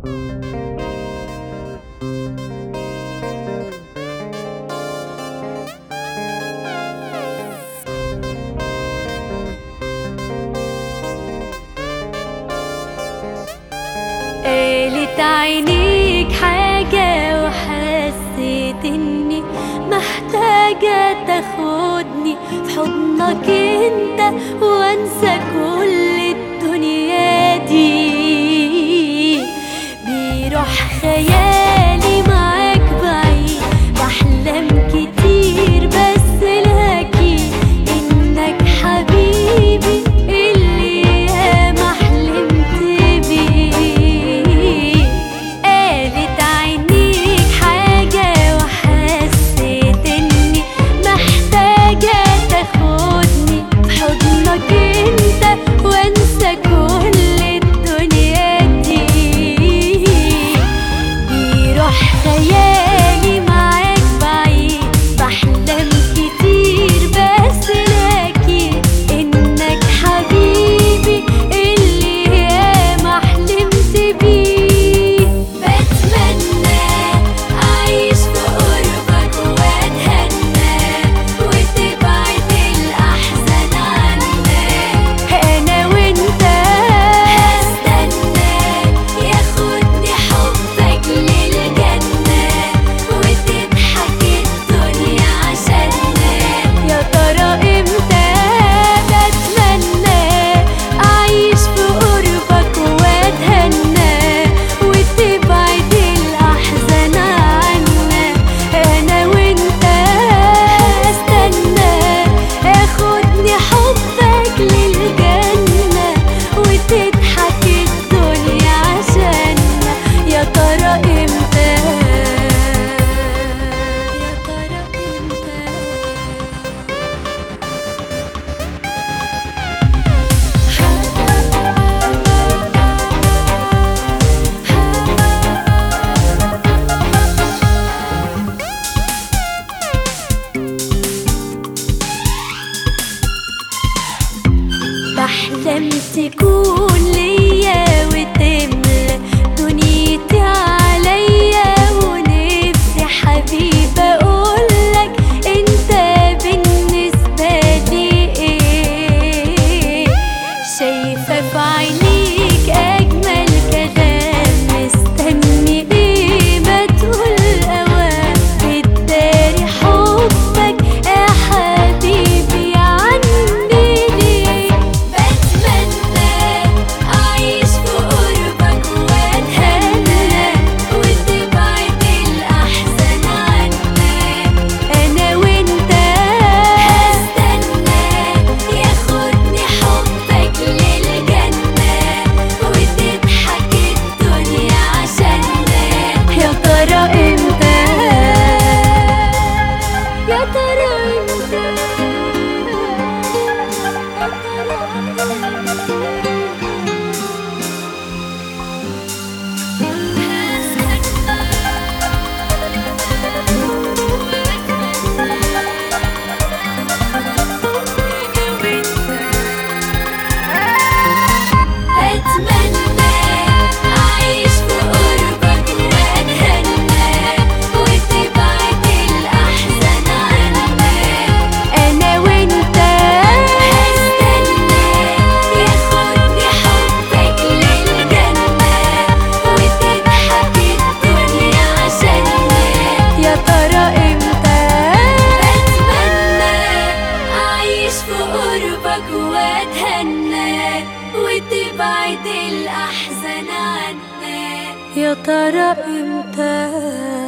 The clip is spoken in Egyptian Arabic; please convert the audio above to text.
قالت عينيك حاجة وحسيت اني محتاجة تاخدني في حضنك انت وانسى كل الدنيا دي بيروح خيالي معاك بعيد بحلم كتير بس لكن انك حبيبي اللي ياما حلمت بيه قالت عينيك حاجة وحسيت اني محتاجة تاخدني في حضنك انت وانسى كل الدنيا دي بيروح خيالي معاك بعيد بحلم كتير بس لكن انك حبيبي اللي ياما حلمت بيه بتمنى اعيش في قربك واتهنى وتبعد الاحزان عنك انا وانت هستنى ياخدني حبك للجنة وتضحك الدنيا عشاننا يا ترى امتى بتمنى اعيش في قربك واتهنى وتبعد الاحزان عنا انا وانت هستنى اخدني حبك للجنة وتضحك الدنيا عشاننا يا ترى امتى يا ترى امتى بحلم تكون ليا وتملى دنيتي عليا ونفسي حبيب اقولك انت بالنسبة لي ايه شايفة في عينيك اجمل كلام مستني ايه ما تقول اوام بتداري حبك يا حبيبي عني ليه بتمنى اعيش في قربك واتهنى وتبعد الاحزان عنك انا وانت هستنى ياخدني حبك للجنة وتضحك الدنيا عشاننا يا ترى امتى يا ترى امتى أتمنى أعيش في قربك وأتهنى وتبعد الأحزان عنا أنا وأنت هستنى ياخدني حبك للجنة وتضحك الدنيا عشاننا يا ترى إمتى أتمنى أعيش في قربك وأتهنى وتبعد الأحزان عنا يا ترى إمتى